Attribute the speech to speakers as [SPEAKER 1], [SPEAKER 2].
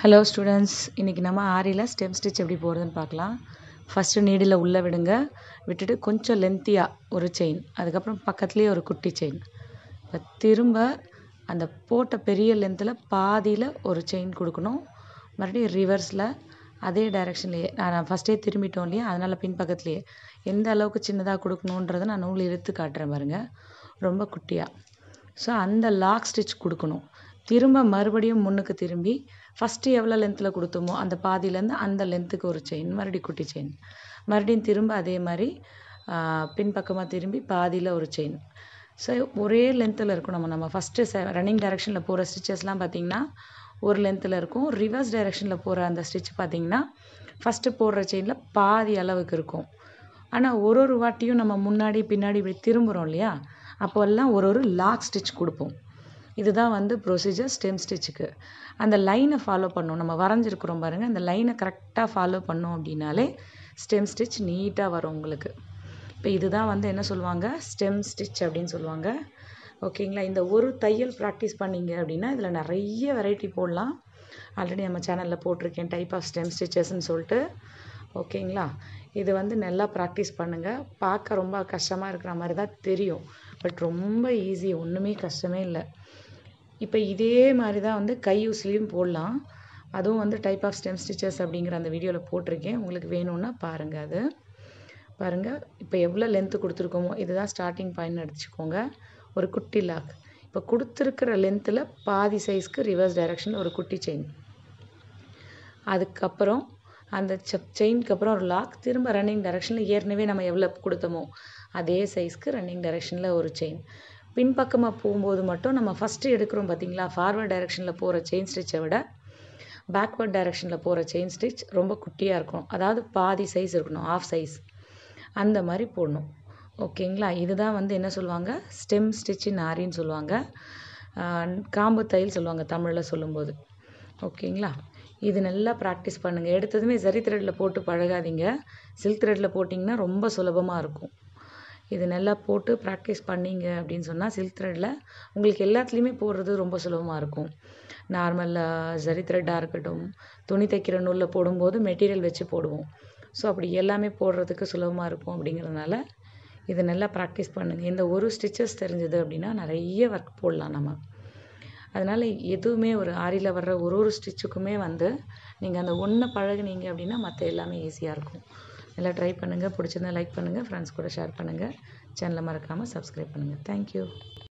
[SPEAKER 1] hello students இன்றைக்கி நம்ம ஆரியில் stem stitch எப்படி போடுறதுன்னு பார்க்கலாம் ஃபஸ்ட்டு நீடில் உள்ளே விடுங்க விட்டுட்டு கொஞ்சம் லென்த்தியாக ஒரு செயின் அதுக்கப்புறம் பக்கத்துலேயே ஒரு குட்டி செயின் இப்போ திரும்ப அந்த போட்ட பெரிய லென்த்தில் பாதியில் ஒரு செயின் கொடுக்கணும் மறுபடியும் ரிவர்ஸில் அதே டைரெக்ஷன்லேயே நான் ஃபஸ்ட்டே திரும்பிட்டோம் இல்லையா அதனால் பின்பக்கத்துலேயே எந்த அளவுக்கு சின்னதாக கொடுக்கணுன்றதை நான் நூல் இழுத்து காட்டுறேன் பாருங்கள் ரொம்ப குட்டியாக ஸோ அந்த லாக் ஸ்டிச் கொடுக்கணும் திரும்ப மறுபடியும் முன்னுக்கு திரும்பி ஃபஸ்ட்டு எவ்வளோ லென்த்தில் கொடுத்தோமோ அந்த பாதியிலேருந்து அந்த லென்த்துக்கு ஒரு செயின் மறுபடியும் குட்டி செயின் மறுபடியும் திரும்ப அதே மாதிரி பின்பக்கமாக திரும்பி பாதியில் ஒரு செயின் ஸோ ஒரே லென்த்தில் இருக்கும் நம்ம நம்ம ஃபஸ்ட்டு செ ரன்னிங் டைரெக்ஷனில் போகிற ஸ்டிச்சஸ்லாம் பார்த்திங்கன்னா ஒரு லென்த்தில் இருக்கும் ரிவர்ஸ் டைரெக்ஷனில் போகிற அந்த ஸ்டிச் பார்த்திங்கன்னா ஃபஸ்ட்டு போடுற செயினில் பாதி அளவுக்கு இருக்கும் ஆனால் ஒரு ஒரு வாட்டியும் நம்ம முன்னாடி பின்னாடி இப்படி திரும்புகிறோம் இல்லையா அப்போல்லாம் ஒரு ஒரு லாக் ஸ்டிச் கொடுப்போம் இதுதான் வந்து ப்ரொசீஜர் ஸ்டெம் ஸ்டிச்சுக்கு அந்த லைனை ஃபாலோ பண்ணணும் நம்ம வரைஞ்சிருக்கிறோம் பாருங்கள் அந்த லைனை கரெக்டாக ஃபாலோ பண்ணோம் அப்படின்னாலே ஸ்டெம் ஸ்டிச் நீட்டாக வரும் உங்களுக்கு இப்போ இதுதான் வந்து என்ன சொல்லுவாங்க ஸ்டெம் ஸ்டிச் அப்படின்னு சொல்லுவாங்க ஓகேங்களா இந்த ஒரு தையல் ப்ராக்டிஸ் பண்ணிங்க அப்படின்னா இதில் நிறைய வெரைட்டி போடலாம் ஆல்ரெடி நம்ம சேனலில் போட்டிருக்கேன் டைப் ஆஃப் ஸ்டெம் ஸ்டிச்சஸ்ன்னு சொல்லிட்டு ஓகேங்களா இது வந்து நல்லா ப்ராக்டிஸ் பண்ணுங்கள் பார்க்க ரொம்ப கஷ்டமாக இருக்கிற மாதிரி தான் தெரியும் பட் ரொம்ப ஈஸி ஒன்றுமே கஷ்டமே இல்லை இப்போ இதே மாதிரி தான் வந்து கை யூஸ்லேயும் போடலாம் அதுவும் வந்து டைப் ஆஃப் ஸ்டெம் ஸ்டிச்சஸ் அப்படிங்கிற அந்த வீடியோவில் போட்டிருக்கேன் உங்களுக்கு வேணும்னா பாருங்கள் அது பாருங்கள் இப்போ எவ்வளோ லென்த்து கொடுத்துருக்கோமோ இதுதான் ஸ்டார்டிங் பாயிண்ட் எடுத்துக்கோங்க ஒரு குட்டி லாக் இப்போ கொடுத்துருக்கிற லென்த்தில் பாதி சைஸ்க்கு ரிவர்ஸ் டைரெக்ஷனில் ஒரு குட்டி செயின் அதுக்கப்புறம் அந்த செயின்க்கு அப்புறம் ஒரு லாக் திரும்ப ரன்னிங் டைரெக்ஷனில் ஏற்கனவே நம்ம எவ்வளோ கொடுத்தோமோ அதே சைஸ்க்கு ரன்னிங் டைரெக்ஷனில் ஒரு செயின் பின்பக்கமாக போகும்போது மட்டும் நம்ம ஃபஸ்ட்டு எடுக்கிறோம் பார்த்தீங்களா ஃபார்வர்ட் டைரெக்ஷனில் போகிற செயின் ஸ்டிச்சை விட பேக்வர்ட் டைரெக்ஷனில் போகிற செயின் ஸ்டிச் ரொம்ப குட்டியாக இருக்கும் அதாவது பாதி சைஸ் இருக்கணும் ஆஃப் சைஸ் அந்த மாதிரி போடணும் ஓகேங்களா இதுதான் வந்து என்ன சொல்லுவாங்க ஸ்டெம் ஸ்டிச்சின் ஆரின்னு சொல்லுவாங்க காம்பு தையல் சொல்லுவாங்க தமிழில் சொல்லும்போது ஓகேங்களா இது நல்லா ப்ராக்டிஸ் பண்ணுங்கள் எடுத்ததுமே சரி த்ரெட்டில் போட்டு பழகாதீங்க சில்க் த்ரெட்டில் போட்டிங்கன்னா ரொம்ப சுலபமாக இருக்கும் இது நல்லா போட்டு ப்ராக்டிஸ் பண்ணிங்க அப்படின்னு சொன்னால் சில்க் த்ரெட்டில் உங்களுக்கு எல்லாத்துலேயுமே போடுறது ரொம்ப சுலபமாக இருக்கும் நார்மலாக ஜரி த்ரெட்டாக இருக்கட்டும் துணி தைக்கிற நூலில் போடும்போது மெட்டீரியல் வச்சு போடுவோம் ஸோ அப்படி எல்லாமே போடுறதுக்கு சுலபமாக இருக்கும் அப்படிங்கிறதுனால இது நல்லா ப்ராக்டிஸ் பண்ணுங்கள் இந்த ஒரு ஸ்டிச்சஸ் தெரிஞ்சது அப்படின்னா நிறைய ஒர்க் போடலாம் நம்ம அதனால் எதுவுமே ஒரு ஆரியில் வர்ற ஒரு ஒரு ஸ்டிச்சுக்குமே வந்து நீங்கள் அந்த ஒன்றை பழகுனீங்க அப்படின்னா மற்ற எல்லாமே ஈஸியாக இருக்கும் நல்லா ட்ரை பண்ணுங்கள் பிடிச்சிருந்தா லைக் பண்ணுங்கள் ஃப்ரெண்ட்ஸ் கூட ஷேர் பண்ணுங்கள் சேனலை மறக்காமல் சப்ஸ்கிரைப் பண்ணுங்கள் தேங்க்யூ